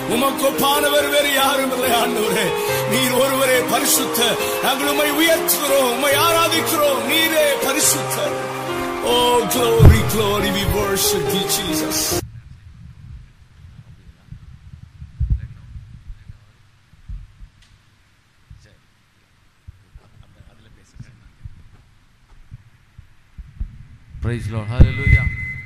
உமக்கு ஒப்பானவர் வேறு யாரும் இல்லை ஆண்டவரே நீர் ஒருவரே பரிசுத்த நாங்கள் உம்மை உயர்த்துகிறோம் உம்மை ஆராதிக்கிறோம் நீரே பரிசுத்தர் oh glory glory we worship you Jesus praise Lord hallelujah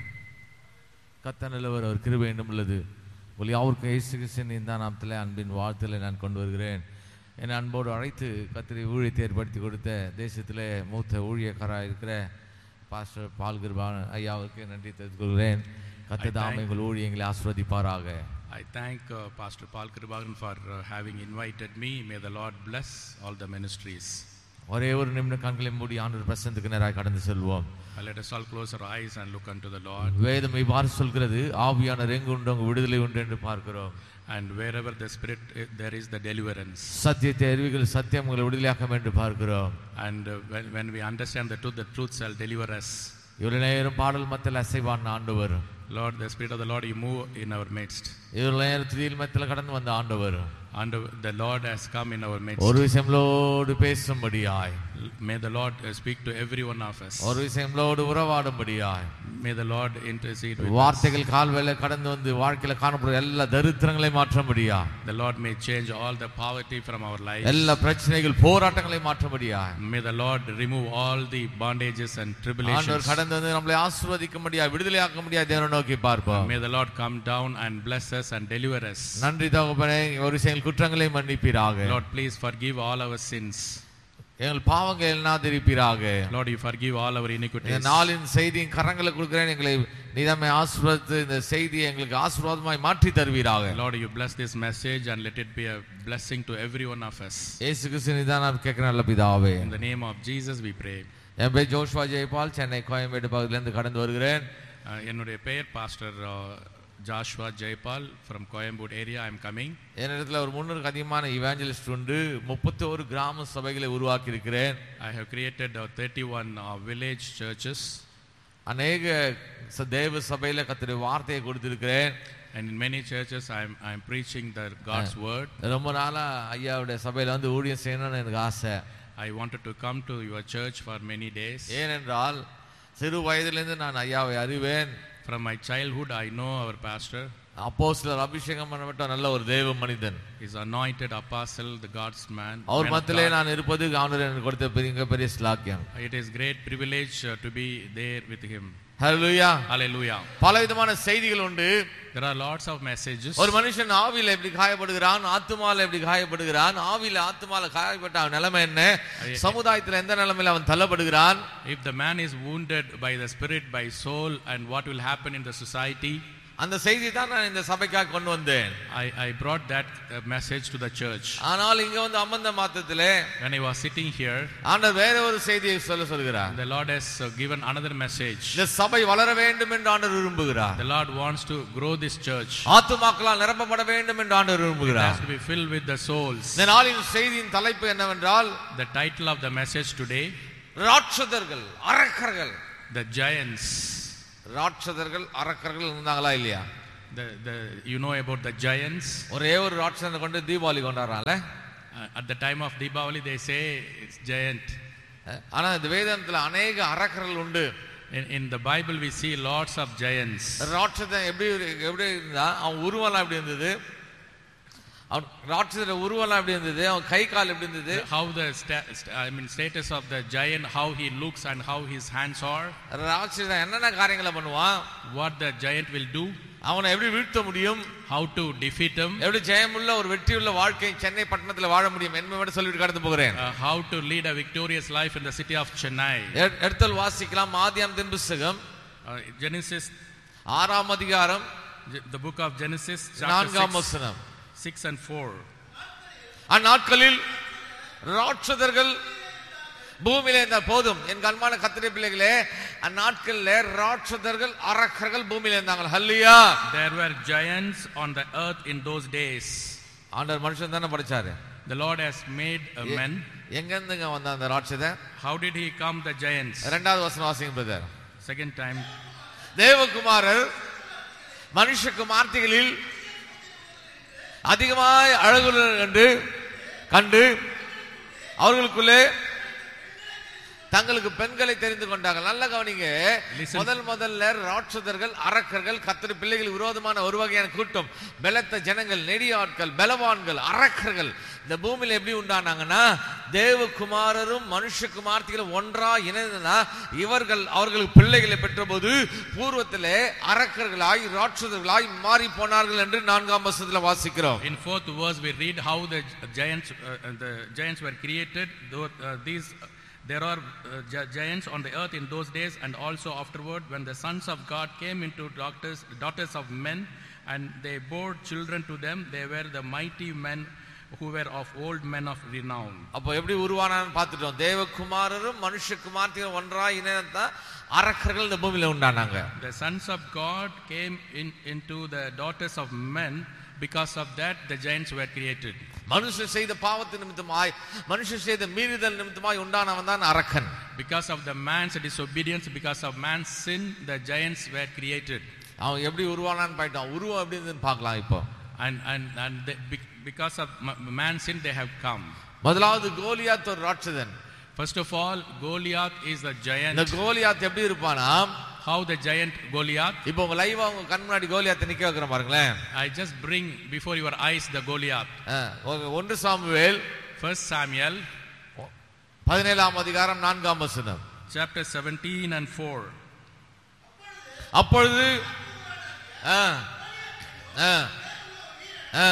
கர்த்தர் நல்லவர் அவர் கிருபை என்னும் உள்ளது உங்கள் யாவருக்கும் இயேசு கிறிஸ்தின் இந்த நாமத்தில் அன்பின் வாழ்த்துல நான் கொண்டு வருகிறேன் என் அன்போடு அழைத்து கத்திரை ஊழியத்தை ஏற்படுத்தி கொடுத்த தேசத்திலே மூத்த ஊழியக்காராக இருக்கிற பாஸ்டர் பால் கிருபான் ஐயாவுக்கு நன்றி தெரிவித்துக் கொள்கிறேன் கத்த தாமை உங்கள் ஊழியங்களை ஆஸ்வதிப்பாராக I thank uh, Pastor Paul Kribagan for uh, having invited me. May the Lord bless all the ministries. ஒரே ஒரு நிமிடம் கண்களை மூடி ஆண்டு பிரசந்துக்கு நேராக கடந்து செல்வோம் Uh, let us all close our eyes and look unto the Lord. வேதம் இவ்வாறு சொல்கிறது ஆவியானவர் எங்கு உண்டு அங்கு விடுதலை உண்டு என்று பார்க்கிறோம் And wherever the Spirit, is, there is the deliverance. சத்தியத்தை அறிவிகள் சத்தியம் உங்களை விடுதலையாக்கும் என்று பார்க்கிறோம் And uh, when, when we understand the truth, the truth shall deliver us. இவ்வளவு நேரம் பாடல் மத்தியில் அசைவான ஆண்டவர் Lord, the Spirit of the Lord, you move in our midst. இவ்வளவு நேரம் துதியில் மத்தியில் கடந்து வந்த ஆண்டவர் And uh, the Lord has come in our midst. ஒரு விஷயங்களோடு பேசும்படியாய் May the Lord uh, speak to every one of us. ஒரு விஷயங்களோடு உறவாடும்படியாய் May the Lord intercede with us. வார்த்தைகள் கால்வேல கடந்து வந்து வாழ்க்கையில காணப்படுற எல்லா தரித்திரங்களையும் மாற்றும்படியா The Lord may change all the poverty from our lives. எல்லா பிரச்சனைகள் போராட்டங்களை மாற்றும்படியா May the Lord remove all the bondages and ஆண்டவர் tribulations. கடந்து வந்து நம்மளை ஆசீர்வதிக்கும்படியா விடுதலையாக்க முடியா தேவனை நோக்கி பார்ப்போம் May the Lord come down and bless us and deliver us. நன்றி தகப்பனே ஒரு விஷயங்கள் குற்றங்களை மன்னிப்பீராக Lord, please forgive all our sins. எங்கள் பாவங்கள் எல்லாம் திருப்பீராக Lord, you forgive all our இந்த iniquities. நாளின் செய்தியின் கரங்களை கொடுக்கிறேன் எங்களை நீதாமை ஆசீர்வதித்து இந்த செய்தியை எங்களுக்கு ஆசீர்வாதமாய் மாற்றி தருவீராக Lord, you bless this message and let it be a blessing to every one of us. இயேசு கிறிஸ்து நீதான் நான் கேட்கிறேன் நல்ல பிதாவே In the name of Jesus, we pray. என் பேர் ஜோஷ்வா ஜெயபால் சென்னை கோயம்பேடு பகுதியிலிருந்து கடந்து வருகிறேன் Uh, என்னுடைய பெயர் pastor Joshua Jayapal from Coimbatore area I am coming என்னிடத்துல ஒரு முன்னூறுக்கு அதிகமான இவாஞ்சலிஸ்ட் உண்டு முப்பத்தி ஒரு கிராம சபைகளை உருவாக்கி இருக்கிறேன் I have created thirty one village churches அநேக ச- தேவ சபையில கத்துடைய வார்த்தையை கொடுத்திருக்கிறேன் and in many churches I'm, I'm preaching the God's word. ரொம்ப நாளா ஐயாவுடைய சபையில வந்து ஊழியம் செய்யணும்னு எனக்கு ஆசை I wanted to come to your church for many days. ஏனென்றால் சிறு வயதிலிருந்து நான் ஐயாவை அறிவேன் From my childhood, I know our pastor அப்போஸ்தலர் அபிஷேகம் பண்ணப்பட்ட நல்ல ஒரு தேவ மனிதன் is anointed apostle, the God's man. Our man of மத்தியிலே God. நான் இருப்பது ஆண்டவர் எனக்கு கொடுத்த பெரிய பெரிய ஸ்லாக்கியம் It is great privilege uh, to be there with him. Hallelujah Hallelujah. பல விதமான செய்திகள் உண்டு There are lots of messages. ஒரு மனுஷன் ஆவியில எப்படி காயப்படுகிறான் ஆத்துமால எப்படி காயப்படுகிறான் ஆவியில ஆத்துமால காயப்பட்ட அவன் நிலைமை என்ன சமுதாயத்துல எந்த நிலைமையில அவன் தள்ளப்படுகிறான் If the man is wounded by the spirit, by soul, and what will happen in the society, அந்த செய்தி தான் நான் இந்த சபைக்காக கொண்டு வந்தேன் I, I brought that uh, message to the church. ஆனால் இங்க வந்து அம்மந்த மாத்தத்திலே When I was sitting here, ஆண்டவர் வேற ஒரு செய்தியை சொல்ல சொல்கிறார் the Lord has uh, given another message. இந்த சபை வளர வேண்டும் என்று ஆண்டவர் விரும்புகிறார் The Lord wants to grow this church. ஆத்துமாக்களால் நிரப்பப்பட வேண்டும் என்று ஆண்டவர் It விரும்புகிறார் has to be filled with the souls. இந்த நாளின் செய்தியின் தலைப்பு என்னவென்றால் The title of the message today, ராட்சதர்கள் அரக்கர்கள் the giants. ராட்சதர்கள் அரக்கர்கள் இருந்தாங்களா இல்லையா The, the, you know about the giants. ஒரே ஒரு ராட்சதனை கொண்டு Deepavali கொண்டாடுறாங்கல்ல Uh, at the time of Deepavali, they say it's giant. ஆனா இந்த வேதத்துல அநேக அரக்கர்கள் உண்டு In, in the Bible, we see lots of giants. ராட்சதன் எப்படி இரு- எப்படி இருந்தா அவன் உருவெல்லாம் எப்படி இருந்தது அவன் ராட்சதோட உருவெல்லாம் எப்படி இருந்தது அவன் கை கால் எப்படி இருந்தது How the sta- sta- I mean status of the giant, how he looks and how his hands are, ராட்சதன் என்னென்ன காரியங்களை பண்ணுவான் what the giant will do, அவனை எப்படி வீழ்த்த முடியும் how to defeat him, எப்படி ஜெயமுள்ள ஒரு வெற்றியுள்ள வாழ்க்கை சென்னை பட்டணத்துல வாழ முடியும் என்பதை மட்டும் சொல்லிட்டு கடந்து போகிறேன் uh, how to lead a victorious life in the city of Chennai. எ- எடுத்தல் வாசிக்கலாம் ஆதியாம் தின் புஸ்தகம் Uh, Genesis, ஆறாம் அதிகாரம் Ge- the book of Genesis, chapter நான்காம் 6, வசனம் 6 and 4. அந்நாட்களில் ராட்சதர்கள் பூமியில இருந்த போதும் என் கண்மான கத்திரை பிள்ளைகளே அந்நாட்கள்ல ராட்சதர்கள் அரக்கர்கள் பூமியில இருந்தாங்க ஹல்லியா There were giants on the earth in those days. ஆண்டவர் மனுஷன் தானே படிச்சாரு The Lord has made a man. எங்க இருந்துங்க வந்த அந்த ராட்சதன் How did he come, the giants? இரண்டாவது வசனம் வாசிங்க பிரதர் Second time, தேவகுமாரர் மனுஷ குமார்த்திகளில் அதிகமாய் அழகுள்ளனர் என்று கண்டு அவர்களுக்குள்ளே தங்களுக்கு பெண்களை தெரிந்து கொண்டார்கள் நல்ல கவனிங்க Listen. முதல் முதல்ல ராட்சதர்கள் அரக்கர்கள் கத்திரி பிள்ளைகள் விரோதமான ஒரு வகையான கூட்டம் பலத்த ஜனங்கள் நெடிய ஆட்கள் பலவான்கள் அரக்கர்கள் இந்த பூமியில எப்படி உண்டானாங்கன்னா தேவகுமாரரும் மனுஷகுமார்த்திகளும் ஒன்றா இணைந்தனா இவர்கள் அவர்களுக்கு பிள்ளைகளை பெற்றபோது பூர்வத்திலே அரக்கர்களாய் ராட்சதர்களாய் மாறி போனார்கள் என்று நான்காம் வசனத்துல வாசிக்கிறோம் In fourth verse, we read how the giants, uh, uh, the giants were created. Though, uh, these, there are uh, gi- giants on the earth in those days, and also afterward, when the sons of God came into daughters, daughters of men, and they bore children to them, they were the mighty men who were of old men of renown. அப்போ எப்படி உருவானான்னு பார்த்துட்டோம் தேவகுமாரரும் மனுஷகுமார்த்திகளும் ஒன்றா இணைந்தா அரக்கர்கள் இந்த பூமியில உண்டானாங்க The sons of God came in, into the daughters of men. Because of that, the giants were created. மனுஷன் செய்த பாவத்து நிமித்தமாய் மனுஷன் செய்த மீறுதல் நிமித்தமாய் உண்டானவன் தான் அரக்கன் Because of the man's disobedience, because of man's sin, the giants were created. அவன் எப்படி உருவானான்னு போயிட்டான் உருவம் எப்படி இருந்துன்னு பார்க்கலாம் இப்போ And, and, and the, be- because of ma- man's sin, they have come. முதலாவது கோலியாத் ஒரு ராட்சதன் First of all, Goliath is the giant. இந்த கோலியாத் எப்படி இருப்பானா How the giant Goliath? இப்போ உங்க லைவா உங்க கண் முன்னாடி கோலியாத்தை நிக்க வைக்கிறேன் பாருங்களேன் I just bring before your eyes the Goliath. அஹ், ஒ- ஒன்று சாமுவேல் First Samuel, பதினேழாம் அதிகாரம் நான்காம் வசனம் chapter 17 and 4. அப்பொழுது ஆ, ஆ, ஆ,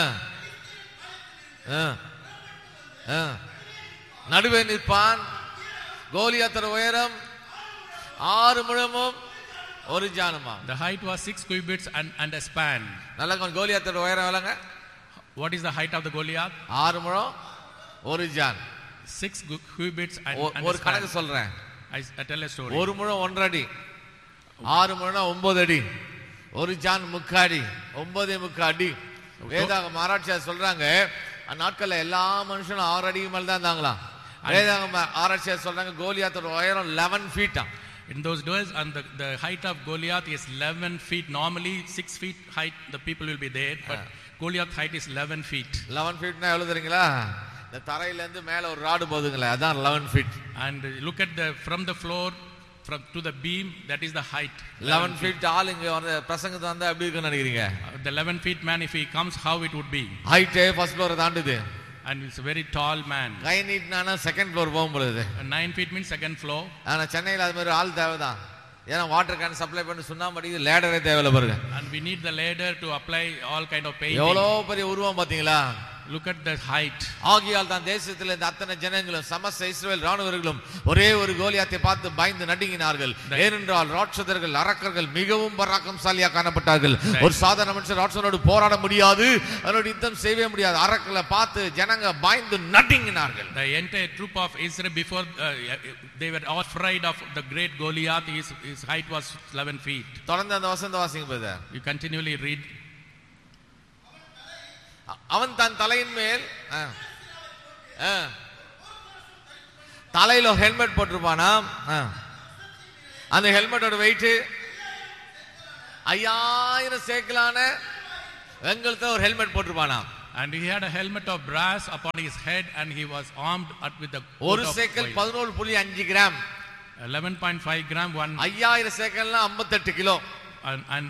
ஆ, ஆ. நடுவே நிற்பான் கோலியாத்தர் உயரம் ஆறு முழமும் ஒரு ஜானுமா The height was six cubits and, and a span. நல்ல கோலியாத்தர் உயரம் விளங்க What is the height of the Goliath? ஆறு முழம் ஒரு ஜான் Six gu- cubits and, ஒ- and ஒரு a கணக்கு span. சொல்றேன் I, I tell a story. ஒரு முழம் ஒன்றரை அடி ஆறு முழம் ஒன்பது அடி ஒரு ஜான் முக்காடி ஒன்பதே முக்கா அடி வேதாக ஆராய்ச்சியார் சொல்றாங்க அந்நாட்கள்ல எல்லா மனுஷனும் ஆறு அடிக்கு மேல தான் இருந்தாங்களாம் வேதாக ஆராய்ச்சியார் சொல்றாங்க கோலியாத்தோட உயரம் லெவன் ஃபீட்டாம் In those days, and the, the height of Goliath is 11 feet. Normally, six feet height, the people will be there, but Goliath height is 11 feet. Eleven ஃபீட்னா எவ்வளவு தெரியுங்களா இந்த தரையில இருந்து மேல ஒரு ராடு போகுதுங்களே அதான் eleven feet And uh, look at the from the floor from to the beam, that is the height. Eleven feet ஆள் இங்க வந்து பிரசங்கத்தை வந்தா எப்படி இருக்குன்னு நினைக்கிறீங்க Uh, the 11 feet man, if he comes, how it would be? ஹைட்டே first ஃப்ளோரை தாண்டுது And it's a very tall man. கை நீட்டினானா செகண்ட் ஃப்ளோர் போகும் பொழுது Uh, Nine feet means second floor. ஆனா சென்னையில் அது மாதிரி ஆள் தேவைதான் ஏன்னா வாட்டர் கேன் சப்ளை பண்ணி சுண்ணாம்படி லேடரே தேவையில்ல பாருங்க And we need the ladder to apply all kind of painting. எவ்வளோ பெரிய உருவம் பாத்தீங்களா Look at the height. ஆகியால் தான் தேசத்தில் இந்த அத்தனை ஜனங்களும் சமஸ்த இஸ்ரவேல் ராணுவர்களும் ஒரே ஒரு கோலியாத்தை பார்த்து பயந்து நடுங்கினார்கள் ஏனென்றால் ராட்சதர்கள் அரக்கர்கள் மிகவும் பராக்கம்சாலியா காணப்பட்டார்கள் ஒரு சாதாரண மனுஷன் ராட்சதனோடு போராட முடியாது அதனோட யுத்தம் செய்யவே முடியாது அரக்கர்களை பார்த்து ஜனங்க பயந்து நடுங்கினார்கள் The entire troop of Israel before uh, they were all afraid of the great Goliath. His, his height was 11 feet. தொடர்ந்து அந்த வசந்த வாசிங்க பிரதர் You continually read. அவன் தன் தலையின் மேல் ஆ, ஆ, தலையில ஹெல்மெட் போட்டிருப்பானா ஆ. அந்த ஹெல்மெட்டோட வெயிட் ஐயாயிரம் சேக்கலான வெங்கலத்தை ஒரு ஹெல்மெட் போட்டிருப்பானா And he had a helmet of brass upon his head, and he was armed at, with the ஒரு coat of சேக்கல் oil. பதினோரு புள்ளி அஞ்சு கிராம் 11.5 gram one, ஐயாயிரம் சேக்கல்னா ஐம்பத்தெட்டு கிலோ and, and